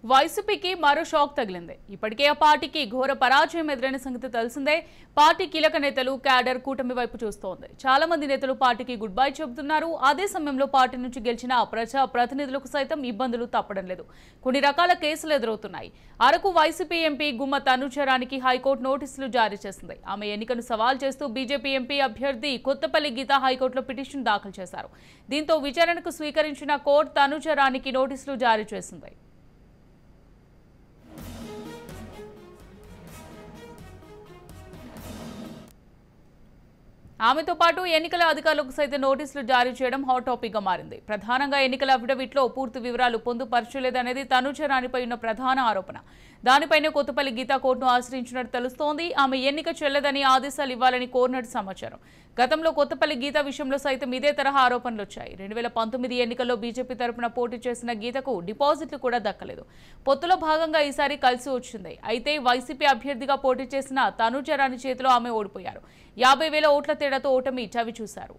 వైసీపీకి మరో షాక్ తగిలింది ఇప్పటికే ఆ పార్టీకి ఘోర పరాజయం ఎదురైన సంగతి తెలిసిందే పార్టీ కీలక నేతలు క్యాడర్ కూటమి వైపు చూస్తోంది చాలా మంది నేతలు పార్టీకి గుడ్ బై చెబుతున్నారు అదే సమయంలో పార్టీ నుంచి గెలిచిన ప్రజా ప్రతినిధులకు సైతం ఇబ్బందులు తప్పడం లేదు కొన్ని రకాల కేసులు ఎదురవుతున్నాయి అరకు వైసీపీ ఎంపీ గుమ్మ తనుచరానికి హైకోర్టు నోటీసులు జారీ చేసింది ఆమె ఎన్నికను సవాల్ చేస్తూ బీజేపీ ఎంపీ అభ్యర్థి కొత్తపల్లి గీత హైకోర్టులో పిటిషన్ దాఖలు చేశారు దీంతో విచారణకు స్వీకరించిన కోర్టు తనుచరానికి నోటీసులు జారీ చేసింది ఆమెతో పాటు ఎన్నికల అధికారులకు సైతం నోటీసులు జారీ చేయడం హాట్ టాపిక్ గా మారింది ప్రధానంగా ఎన్నికల అఫిడవిట్లో పూర్తి వివరాలు పొందుపరచలేదనేది తనుచరానిపై ఉన్న ప్రధాన ఆరోపణ దానిపైనే కొత్తపల్లి గీతా కోర్టును ఆశ్రయించినట్టు తెలుస్తోంది ఆమె ఎన్నిక చెల్లదని ఆదేశాలు ఇవ్వాలని కోరినట్టు సమాచారం గతంలో కొత్తపల్లి గీత విషయంలో సైతం ఇదే తరహా ఆరోపణలు వచ్చాయి రెండు వేల పంతొమ్మిది ఎన్నికల్లో బీజేపీ తరపున పోటీ చేసిన గీతకు డిపాజిట్లు కూడా దక్కలేదు పొత్తులో భాగంగా ఈసారి కలిసి వచ్చింది అయితే వైసీపీ అభ్యర్థిగా పోటీ చేసిన తనుచరాని చేతిలో ఆమె ఓడిపోయారు యాభై వేల ఓట్ల తేడాతో ఓటమి చవి చూశారు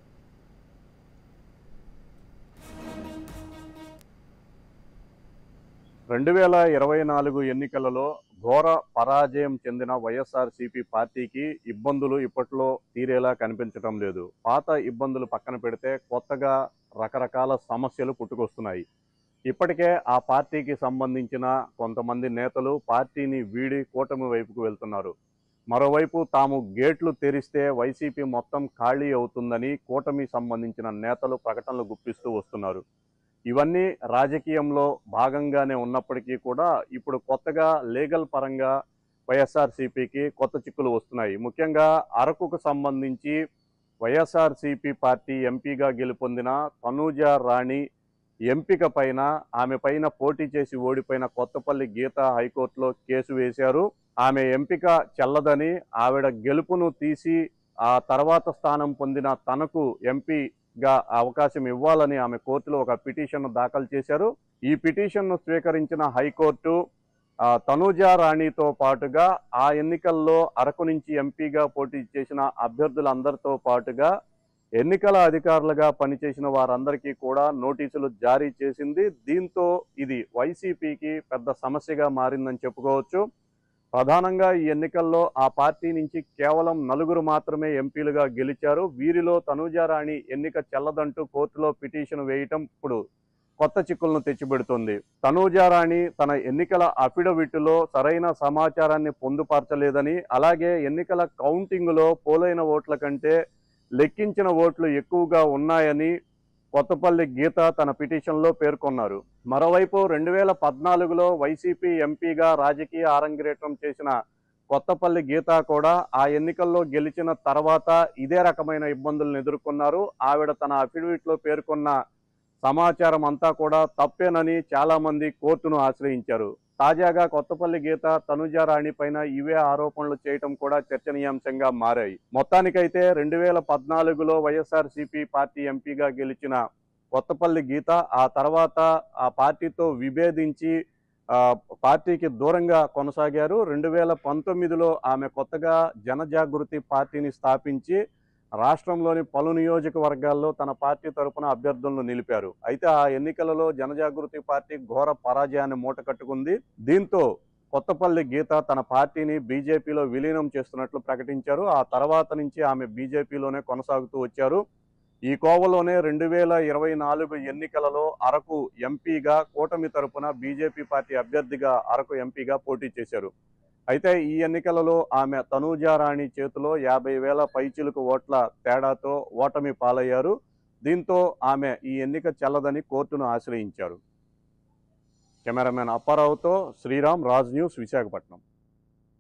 రెండు వేల ఇరవై నాలుగు ఎన్నికలలో ఘోర పరాజయం చెందిన వైఎస్ఆర్సీపీ పార్టీకి ఇబ్బందులు ఇప్పట్లో తీరేలా కనిపించడం లేదు పాత ఇబ్బందులు పక్కన పెడితే కొత్తగా రకరకాల సమస్యలు పుట్టుకొస్తున్నాయి ఇప్పటికే ఆ పార్టీకి సంబంధించిన కొంతమంది నేతలు పార్టీని వీడి కూటమి వైపుకు వెళ్తున్నారు మరోవైపు తాము గేట్లు తెరిస్తే వైసీపీ మొత్తం ఖాళీ అవుతుందని కూటమి సంబంధించిన నేతలు ప్రకటనలు గుప్పిస్తూ వస్తున్నారు ఇవన్నీ రాజకీయంలో భాగంగానే ఉన్నప్పటికీ కూడా ఇప్పుడు కొత్తగా లీగల్ పరంగా వైఎస్ఆర్సీపీకి కొత్త చిక్కులు వస్తున్నాయి ముఖ్యంగా అరకుకు సంబంధించి వైఎస్ఆర్సీపీ పార్టీ ఎంపీగా గెలుపొందిన తనూజ రాణి ఎంపిక పైన ఆమె పైన పోటీ చేసి ఓడిపోయిన కొత్తపల్లి గీత హైకోర్టులో కేసు వేశారు ఆమె ఎంపిక చెల్లదని ఆవిడ గెలుపును తీసి ఆ తర్వాత స్థానం పొందిన తనకు ఎంపీ గా అవకాశం ఇవ్వాలని ఆమె కోర్టులో ఒక పిటిషన్ దాఖలు చేశారు ఈ పిటిషన్ను స్వీకరించిన హైకోర్టు ఆ, తనూజా రాణితో పాటుగా ఆ ఎన్నికల్లో అరకు నుంచి ఎంపీగా పోటీ చేసిన అభ్యర్థులందరితో పాటుగా ఎన్నికల అధికారులుగా పనిచేసిన వారందరికీ కూడా నోటీసులు జారీ చేసింది దీంతో ఇది వైసీపీకి పెద్ద సమస్యగా మారిందని చెప్పుకోవచ్చు ప్రధానంగా ఈ ఎన్నికల్లో ఆ పార్టీ నుంచి కేవలం నలుగురు మాత్రమే ఎంపీలుగా గెలిచారు వీరిలో తనూజారాణి ఎన్నిక చెల్లదంటూ కోర్టులో పిటిషన్ వేయటం ఇప్పుడు కొత్త చిక్కులను తెచ్చిపెడుతుంది తనూజారాణి తన ఎన్నికల అఫిడవిట్లో సరైన సమాచారాన్ని పొందుపరచలేదని అలాగే ఎన్నికల కౌంటింగ్లో పోలైన ఓట్ల కంటే లెక్కించిన ఓట్లు ఎక్కువగా ఉన్నాయని కొత్తపల్లి గీత తన పిటిషన్లో పేర్కొన్నారు మరోవైపు రెండు వేల పద్నాలుగులో వైసీపీ ఎంపీగా రాజకీయ ఆరంగేట్రం చేసిన కొత్తపల్లి గీత కూడా ఆ ఎన్నికల్లో గెలిచిన తర్వాత ఇదే రకమైన ఇబ్బందులను ఎదుర్కొన్నారు ఆవిడ తన అఫిడవిట్లో పేర్కొన్న సమాచారం అంతా కూడా తప్పేనని చాలా మంది కోర్టును ఆశ్రయించారు తాజాగా కొత్తపల్లి గీత తనుజా రాణి పైన ఇవే ఆరోపణలు చేయటం కూడా చర్చనీయాంశంగా మారాయి మొత్తానికైతే రెండు వేల పద్నాలుగులో వైఎస్ఆర్సీపీ పార్టీ ఎంపీగా గెలిచిన కొత్తపల్లి గీత ఆ తర్వాత ఆ పార్టీతో విభేదించి ఆ, పార్టీకి దూరంగా కొనసాగారు రెండు వేల పంతొమ్మిదిలో ఆమె కొత్తగా జనజాగృతి పార్టీని స్థాపించి రాష్ట్రంలోని పలు నియోజకవర్గాల్లో తన పార్టీ తరపున అభ్యర్థులను నిలిపారు అయితే ఆ ఎన్నికలలో జనజాగృతి పార్టీ ఘోర పరాజయాన్ని మూట కట్టుకుంది దీంతో కొత్తపల్లి గీత తన పార్టీని బీజేపీలో విలీనం చేస్తున్నట్లు ప్రకటించారు ఆ తర్వాత నుంచి ఆమె బీజేపీలోనే కొనసాగుతూ వచ్చారు ఈ కోవలోనే రెండు వేల ఇరవై నాలుగు ఎన్నికలలో అరకు ఎంపీగా కూటమి తరపున బీజేపీ పార్టీ అభ్యర్థిగా అరకు ఎంపీగా పోటీ చేశారు అయితే ఈ ఎన్నికలలో ఆమె తనూజా రాణి చేతిలో యాభై వేల పైచిలుకు ఓట్ల తేడాతో ఓటమి పాలయ్యారు దీంతో ఆమె ఈ ఎన్నిక చెల్లదని కోర్టును ఆశ్రయించారు కెమెరామెన్ అప్పారావుతో శ్రీరామ్ రాజ్ న్యూస్ విశాఖపట్నం